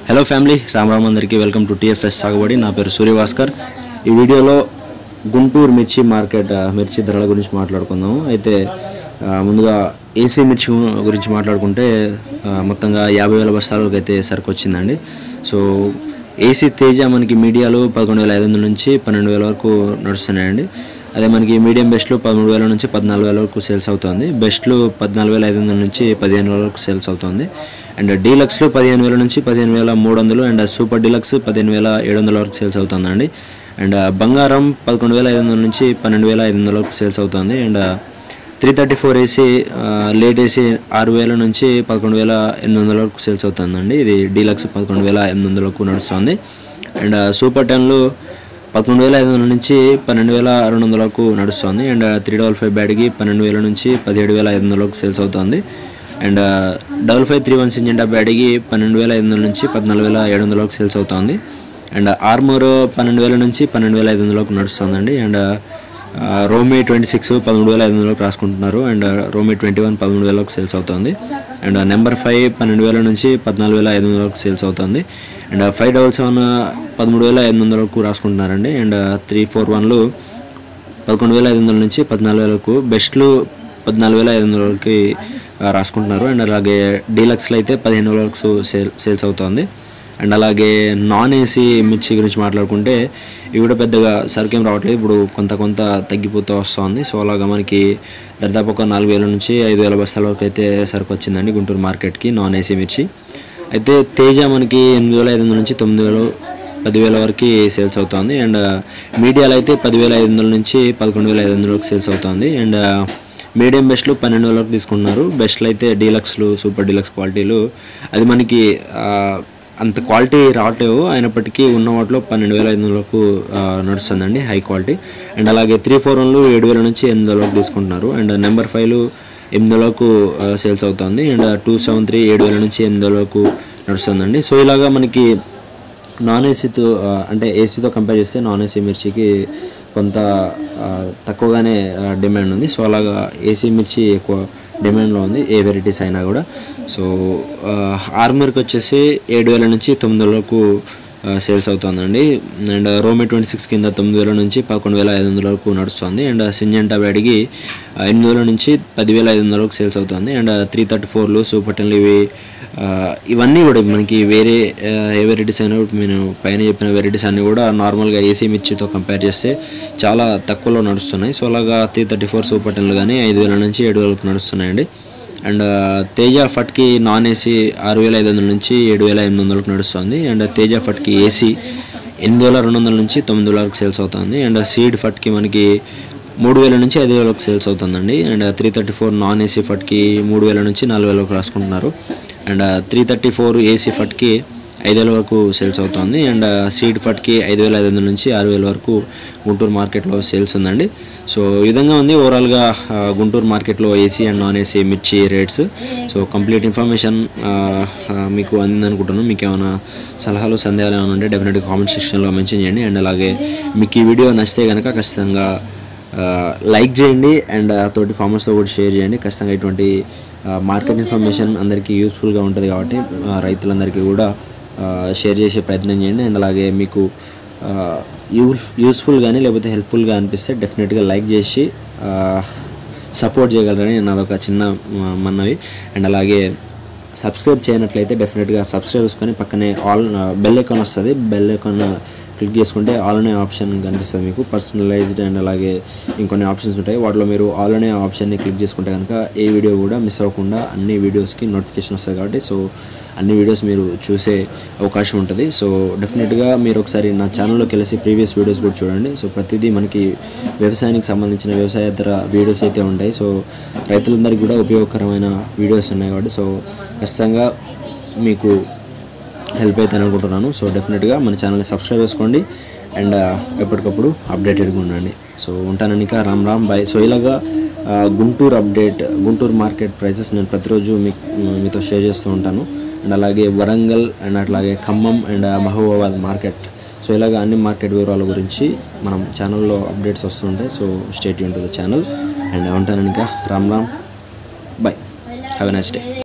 hello family Ram Ram అందరికీ welcome to TFS సాగుబడి నా పేరు సూర్యభాస్కర్ ఈ వీడియోలో గుంటూరు మిర్చి మార్కెట్ ఆ, మిర్చి ధరల గురించి మాట్లాడుకుందాము అయితే ఆ, ముందుగా ఏసీ మిర్చి గురించి మాట్లాడుకుంటే ఆ, మొత్తంగా యాభై వేల బస్తాలకు అయితే సరుకు వచ్చిందండి సో ఏసీ తేజ మనకి మీడియాలో పదకొండు వేల ఐదు వందల నుంచి పన్నెండు వేల వరకు నడుస్తున్నాయండి అదే మనకి మీడియం బెస్ట్లు పదమూడు వేల నుంచి పద్నాలుగు వేల వరకు సేల్స్ అవుతుంది బెస్ట్లు పద్నాలుగు వేల ఐదు వందల నుంచి పదిహేను వేల వరకు సేల్స్ అవుతుంది అండ్ డీలక్స్లో పదిహేను వేల నుంచి పదిహేను వేల మూడు వందలు అండ్ సూపర్ డీలక్స్ పదిహేను వేల ఏడు వందల వరకు సేల్స్ అవుతుందండి అండ్ బంగారం పదకొండు వేల ఐదు వందల నుంచి పన్నెండు వేల ఐదు వందల వరకు సేల్స్ అవుతుంది and three thirty four AC లేట్ ఏసీ ఆరు వేల నుంచి పదకొండు వేల ఎనిమిది వందల వరకు సేల్స్ అవుతుందండి ఇది డీలక్స్ పదకొండు వేల ఎనిమిది వందల వరకు నడుస్తుంది అండ్ సూపర్ టెన్లు పదకొండు వేల ఐదు వందల నుంచి పన్నెండు వేల రెండు వందల వరకు నడుస్తుంది అండ్ త్రీ డబల్ ఫైవ్ బ్యాడ్కి పన్నెండు వేల నుంచి పదిహేడు వేల ఐదు వందల వరకు సేల్స్ అవుతుంది and double five three one Syngenta బ్యాడ్కి పన్నెండు వేల ఐదు వందల నుంచి పద్నాలుగు వేల ఏడు వందల వరకు సేల్స్ అవుతుంది అండ్ ఆర్మోర్ పన్నెండు వేల నుంచి పన్నెండు వేల ఐదు వందల వరకు నడుస్తుందండి అండ్ రోమీ ట్వంటీ సిక్స్ పదమూడు వేల ఐదు వందలకు రాసుకుంటున్నారు అండ్ రోమీ ట్వంటీ వన్ పదమూడు వేలకు సేల్స్ అవుతుంది అండ్ నెంబర్ ఫైవ్ పన్నెండు వేల నుంచి పద్నాలుగు వేల ఐదు వందల వరకు సేల్స్ అవుతుంది అండ్ ఫైవ్ డబల్ సెవెన్ పదమూడు వేల ఐదు వందల వరకు రాసుకుంటున్నారండి అండ్ త్రీ ఫోర్ వన్లు పదకొండు వేల ఐదు వందల నుంచి పద్నాలుగు వేలకు బెస్ట్లు పద్నాలుగు వేల ఐదు వందల వరకు ఆ, రాసుకుంటున్నారు అండ్ అలాగే డీలక్స్లో అయితే పదిహేను వేల వరకు సేల్ సేల్స్ అవుతుంది అండ్ అలాగే నాన్ ఏసీ మిర్చి గురించి మాట్లాడుకుంటే ఇవి కూడా పెద్దగా సరుకేం రావట్లేదు ఇప్పుడు కొంత కొంత తగ్గిపోతూ వస్తుంది సో అలాగా మనకి దాదాపు ఒక నాలుగు వేల నుంచి ఐదు వేల బస్తాల వరకు అయితే సరుకు వచ్చిందండి గుంటూరు మార్కెట్కి నాన్ ఏసీ మిర్చి అయితే తేజ మనకి ఎనిమిది వేల ఐదు వందల నుంచి తొమ్మిది వేలు పదివేల వరకు సేల్స్ అవుతుంది అండ్ మీడియాలో అయితే పదివేల ఐదు వందల నుంచి పదకొండు వేల ఐదు వందల వరకు సేల్స్ అవుతుంది అండ్ మీడియం బెస్ట్లు పన్నెండు వేల వరకు తీసుకుంటున్నారు బెస్ట్లు అయితే డీలక్స్లు సూపర్ డీలక్స్ క్వాలిటీలు అది మనకి ఆ, అంత క్వాలిటీ రావట్లేవు అయినప్పటికీ ఉన్న వాటిలో పన్నెండు వేల ఐదు వందలకు ఆ, నడుస్తుందండి హై క్వాలిటీ అండ్ అలాగే త్రీ ఫోర్ వన్లు ఏడు వేల నుంచి ఎనిమిది వేల వరకు తీసుకుంటున్నారు అండ్ నెంబర్ ఫైవ్లు ఎనిమిది వేలకు సేల్స్ అవుతుంది అండ్ టూ సెవెన్ త్రీ ఏడు వేల నుంచి ఎనిమిది వేలకు నడుస్తుందండి సో ఇలాగా మనకి నాన్ ఏసీతో ఆ, అంటే ఏసీతో కంపేర్ చేస్తే నాన్ ఏసీ మిర్చికి కొంత ఆ, తక్కువగానే ఆ, డిమాండ్ ఉంది సో అలాగా ఏసీ మిర్చి ఎక్కువ డిమాండ్లో ఉంది ఏ వెరైటీస్ అయినా కూడా సో ఆ, ఆర్మర్కి వచ్చేసి ఏడు వేల నుంచి తొమ్మిది వేలకు సేల్స్ అవుతుందండి అండ్ రోమే ట్వంటీ సిక్స్ కింద తొమ్మిది వేల నుంచి పదకొండు వేల ఐదు వందల వరకు నడుస్తుంది అండ్ సింజంటా బ్యాడ్కి ఎనిమిది వేల నుంచి పదివేల ఐదు వందల వరకు సేల్స్ అవుతుంది అండ్ త్రీ థర్టీ ఫోర్లు సూపర్ టెన్లు ఇవి ఆ, ఇవన్నీ కూడా మనకి వేరే ఆ, ఏ వెరైటీస్ అయినా కూడా నేను పైన చెప్పిన వెరైటీస్ అన్నీ కూడా నార్మల్గా ఏసీ మిర్చితో కంపేర్ చేస్తే చాలా తక్కువలో నడుస్తున్నాయి సో అలాగా త్రీ థర్టీ ఫోర్ సూపర్ టెన్లు కానీ ఐదు వేల నుంచి ఏడు వేలకు నడుస్తున్నాయండి అండ్ తేజ ఫట్కి నాన్ ఏసీ ఆరు వేల ఐదు వందల నుంచి ఏడు వేల ఎనిమిది వందలకు నడుస్తుంది అండ్ తేజ ఫట్కి ఏసీ ఎనిమిది వేల రెండు వందల నుంచి తొమ్మిది వేల వరకు సేల్స్ అవుతుంది అండ్ సీడ్ ఫట్కి మనకి మూడు వేల నుంచి ఐదు వేల వరకు సేల్స్ అవుతుందండి and three thirty four non AC ఫట్కి మూడు వేల నుంచి నాలుగు వేల వరకు రాసుకుంటున్నారు and three thirty four AC ఫట్కి ఐదు వేల వరకు సేల్స్ అవుతుంది అండ్ సీడ్ ఫట్కి ఐదు వేల ఐదు వందల నుంచి ఆరు వేల వరకు గుంటూరు మార్కెట్లో సేల్స్ ఉందండి సో ఈ విధంగా ఉంది ఓవరాల్గా ఆ, గుంటూరు మార్కెట్లో ఏసీ అండ్ నాన్ ఏసీ మిర్చి రేట్స్ సో కంప్లీట్ ఇన్ఫర్మేషన్ ఆ, ఆ, మీకు అందింది అనుకుంటున్నాను మీకు ఏమైనా సలహాలు సందేహాలు ఏమైనా ఉంటే డెఫినెట్గా కామెంట్ సెక్షన్లో మెన్షన్ చేయండి అండ్ అలాగే మీకు ఈ వీడియో నచ్చితే కనుక ఖచ్చితంగా లైక్ చేయండి అండ్ తోటి ఫార్మర్స్తో కూడా షేర్ చేయండి ఖచ్చితంగా ఇటువంటి మార్కెట్ ఇన్ఫర్మేషన్ అందరికీ యూస్ఫుల్గా ఉంటుంది కాబట్టి ఆ, రైతులందరికీ కూడా షేర్ చేసే ప్రయత్నం చేయండి అండ్ అలాగే మీకు యూస్ యూస్ఫుల్ కానీ లేకపోతే హెల్ప్ఫుల్గా అనిపిస్తే డెఫినెట్గా లైక్ చేసి సపోర్ట్ చేయగలరని నాదొక చిన్న మ- మన్నవి అండ్ అలాగే సబ్స్క్రైబ్ చేయనట్లయితే డెఫినెట్గా సబ్స్క్రైబ్ చేసుకొని పక్కనే ఆల్ బెల్ ఐకాన్ వస్తుంది బెల్ ఐకాన్ క్లిక్ చేసుకుంటే ఆల్ అనే ఆప్షన్ కనిపిస్తుంది మీకు పర్సనలైజ్డ్ అండ్ అలాగే ఇంకొన్ని ఆప్షన్స్ ఉంటాయి వాటిలో మీరు ఆల్ అనే ఆప్షన్ని క్లిక్ చేసుకుంటే కనుక ఏ వీడియో కూడా మిస్ అవ్వకుండా అన్ని వీడియోస్కి నోటిఫికేషన్ వస్తుంది కాబట్టి సో అన్ని వీడియోస్ మీరు చూసే అవకాశం ఉంటుంది సో డెఫినెట్గా మీరు ఒకసారి నా ఛానల్లోకి వెళ్ళేసి ప్రీవియస్ వీడియోస్ కూడా చూడండి సో ప్రతిదీ మనకి వ్యవసాయానికి సంబంధించిన వ్యవసాయేతర వీడియోస్ అయితే ఉంటాయి సో రైతులందరికీ కూడా ఉపయోగకరమైన వీడియోస్ ఉన్నాయి కాబట్టి సో ఖచ్చితంగా మీకు హెల్ప్ అవుతుంది అనుకుంటున్నాను సో డెఫినెట్గా మన ఛానల్ని సబ్స్క్రైబ్ చేసుకోండి అండ్ ఎప్పటికప్పుడు అప్డేటెడ్గా ఉండండి సో ఉంటానని ఇంకా రామ్ రామ్ బాయ్ సో ఇలాగా ఆ, Guntur update Guntur market prices నేను ప్రతిరోజు మీ మీతో షేర్ చేస్తూ ఉంటాను అండ్ అలాగే వరంగల్ అండ్ అట్లాగే Khammam and Mahabubabad market so ఇలాగ అన్ని మార్కెట్ వివరాల గురించి మనం ఛానల్లో అప్డేట్స్ వస్తుంటాయి సో స్టేట్ యూన్ టు ద ఛానల్ అండ్ ఉంటానని ఇంకా Ram Ram bye have a nice day